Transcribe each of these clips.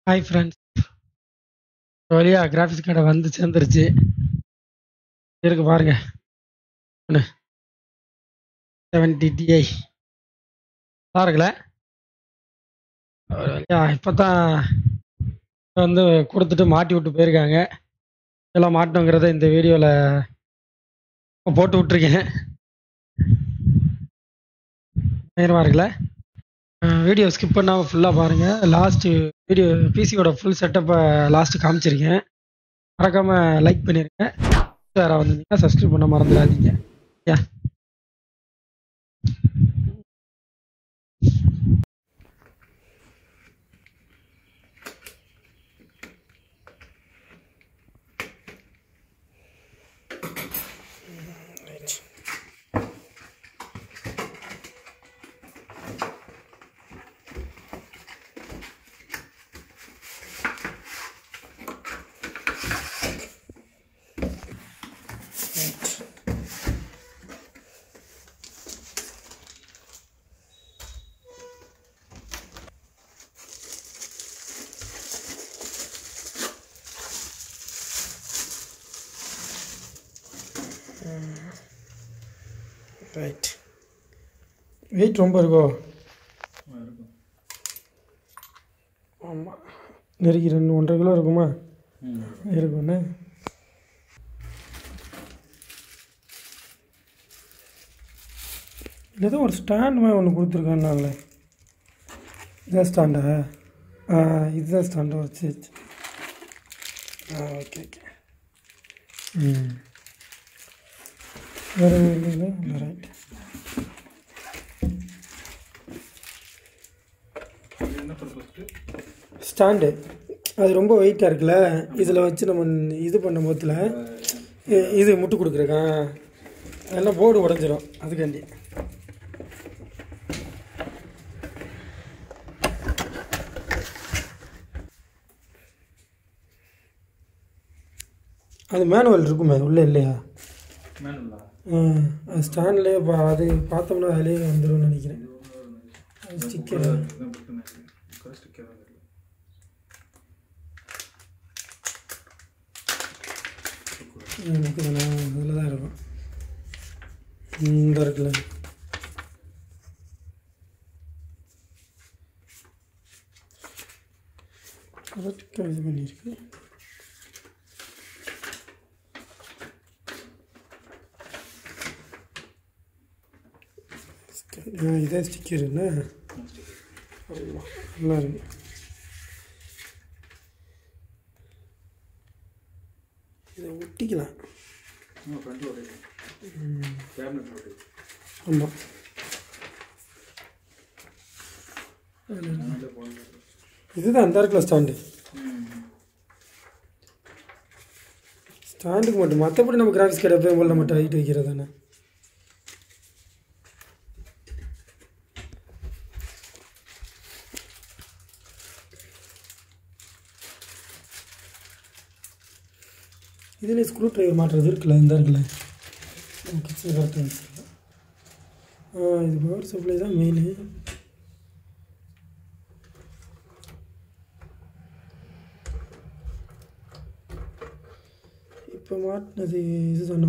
Hi friends ஒரு வழியா graphics card வந்து சேர்ந்துருச்சு இருக்கு பாருங்க ஒன்று செவன்டி டிஐ பாருங்களே ஒரு வழியா இப்போ தான் வந்து கொடுத்துட்டு மாட்டி விட்டு போயிருக்காங்க எல்லாம் மாட்டோங்கிறத இந்த வீடியோவில் போட்டு விட்ருக்கேன் பயங்கரமாக இருக்குல்ல வீடியோ ஸ்கிப் பண்ணாமல் ஃபுல்லாக பாருங்கள் லாஸ்ட்டு வீடியோ பிசியோட ஃபுல் செட்டப்பை லாஸ்ட்டு காமிச்சிருக்கேன் மறக்காமல் லைக் பண்ணிடுங்க யாராவது வந்திருந்தீங்கன்னா சப்ஸ்கிரைப் பண்ண மறந்துடாதீங்க யா ரைட் வெயிட் ரொம்ப இருக்கோ ஆமாம் நெருக்கி ரெண்டு ஒன்றரை கிலோ இருக்குமா இருக்குண்ணே ஏதோ ஒரு ஸ்டாண்ட் மாதிரி ஒன்று கொடுத்துருக்கான்னாங்களே இதான் ஸ்டாண்டா ஆ இதுதான் ஸ்டாண்டா வச்சு ஆ ஓகே ஓகே ம் வேறு இல்லைங்களா இல்லை ரைட் ஸ்டாண்டு அது ரொம்ப வெயிட்டாக இருக்குல்ல இதில் வச்சு நம்ம இது பண்ணும் போதில் இது முட்டு கொடுக்குறேக்கா அதெல்லாம் போர்டு உடஞ்சிரும் அதுக்காண்டி அது மேனுவல் இருக்குமே உள்ளே இல்லையா அது ஸ்டாண்ட்லேயே பா அது பார்த்தோம்னா அதிலே வந்துடும் நினைக்கிறேன் அது ஸ்டிக்கர் எனக்கு தானே அதில் தான் இருக்கும் இந்த இருக்குல்ல கரெக்டாக இது பண்ணியிருக்கு ஆ இதே ஸ்டிக்கர் என்ன ஆமாம் நல்லா இருக்கு இதை ஒட்டிக்கலாம் ஆமாம் இதுதான் அந்த இருக்குல்ல ஸ்டாண்டு ஸ்டாண்டுக்கு மட்டும் மற்றபடி நம்ம கிராஃபிக்ஸ் கடை போய் நம்ம மட்டும் ஹைட் வைக்கிறது தானே இதில் ஸ்க்ரூ ட்ரைவர் மாட்டுறது இருக்குல்ல இந்த இருக்குல்ல கிச்சன் கரெக்டாக வச்சுருக்கேன் ஆ இது பவர் சப்ளை தான் மெயின் இப்போ மாட்டினது இது தானே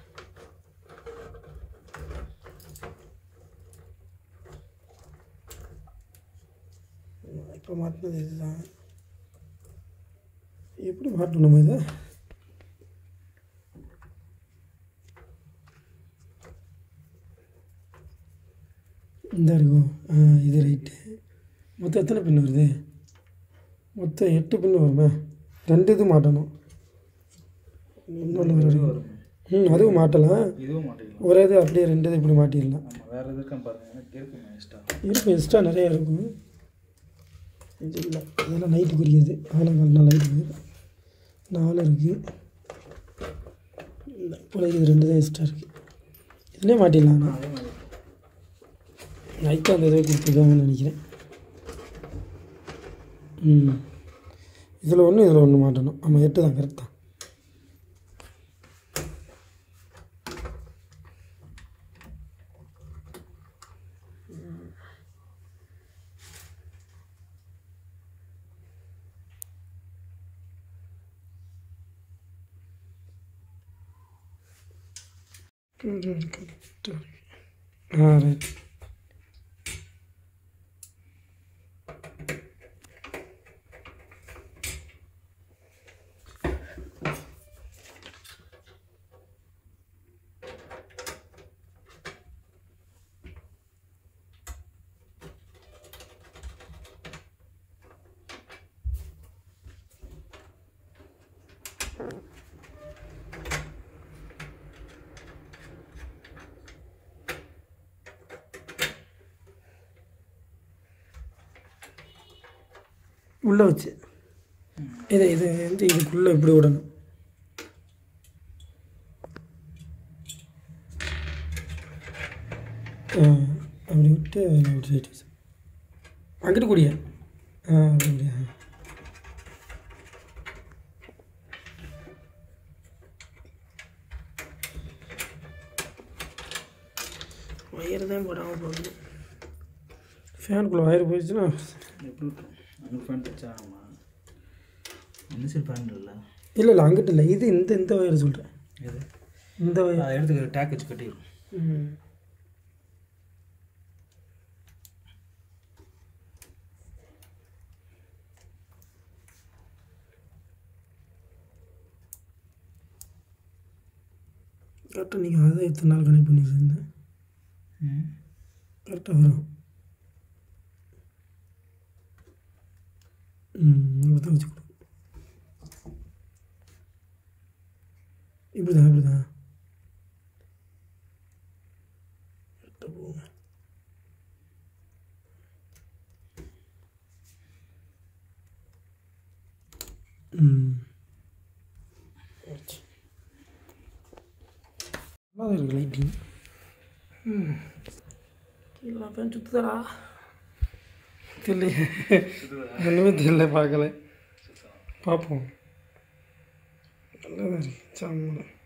இப்போ மாட்டினது இதுதான் எப்படி மாட்டணும் இதை இந்த இருக்கும் ஆ இது ரைட்டு மொத்தம் எத்தனை பின் வருது மொத்தம் எட்டு பின் வருமா ரெண்டு இது மாட்டணும் இன்னொன்று வரும் ம் அதுவும் மாட்டலாம் இதுவும் மாட்டிக்கலாம் ஒரே இது அப்படியே ரெண்டு இது இப்படி மாட்டிடலாம் ஆமாம் வேறு எது இருக்கான்னு பாருங்க எனக்கு இருக்குமே எக்ஸ்ட்ரா இருக்கும் எக்ஸ்ட்ரா நிறையா இருக்கும் இது இல்லை இதெல்லாம் நைட்டுக்குரியது ஆலங்கால்னா லைட்டுக்கு நாலு இருக்குது இல்லை இப்போதைக்கு இது ரெண்டு தான் எக்ஸ்ட்ரா இருக்குது இதுலேயே மாட்டிடலாம் ஆனால் அதே மாதிரி நைட்டாக அந்த இதை கொடுத்துருக்காங்கன்னு நினைக்கிறேன் ம் இதில் ஒன்று இதில் ஒன்று மாட்டணும் ஆமாம் எட்டு தான் கரெக்ட் தான் ஆ ரைட் உள்ளே வச்சு இதை இது வந்து இதுக்குள்ளே இப்படி விடணும் ஆ அப்படி விட்டு அப்படி சைட் வச்சு அங்கிட்டு கூடிய ஆ அப்படி ஆ. ஒயர் தான் போடாமல் போகணும் ஃபேனுக்குள்ளே ஒயர் போயிடுச்சுன்னா எப்படி விட்டோம் அங்கே ஃபேன் டச் ஆகுமா என்ன சரி ஃபேன் இல்லை இல்லை இல்லை அங்கிட்ட இல்லை இது இந்த இந்த ஒயர் சொல்கிறேன் எது இந்த ஒயர் அதை எடுத்து டேக் வச்சு கட்டிடும் ம் கரெக்டாக நீங்கள் அதை எத்தனை நாள் கனெக்ட் பண்ணி வச்சுருந்தேன் ம் கரெக்டாக வரும் ம் இப்படி தான் வச்சுக்கணும் இப்படி தான் இப்படி தான் ம் நல்லா இருக்கு லைட்டிங் ம் கீழே ஃபேன் சுற்றுதாடா தெரியல ஒன்றுமே தெரியல பார்க்கல பார்ப்போம் நல்லா தான் இருக்கு சாமி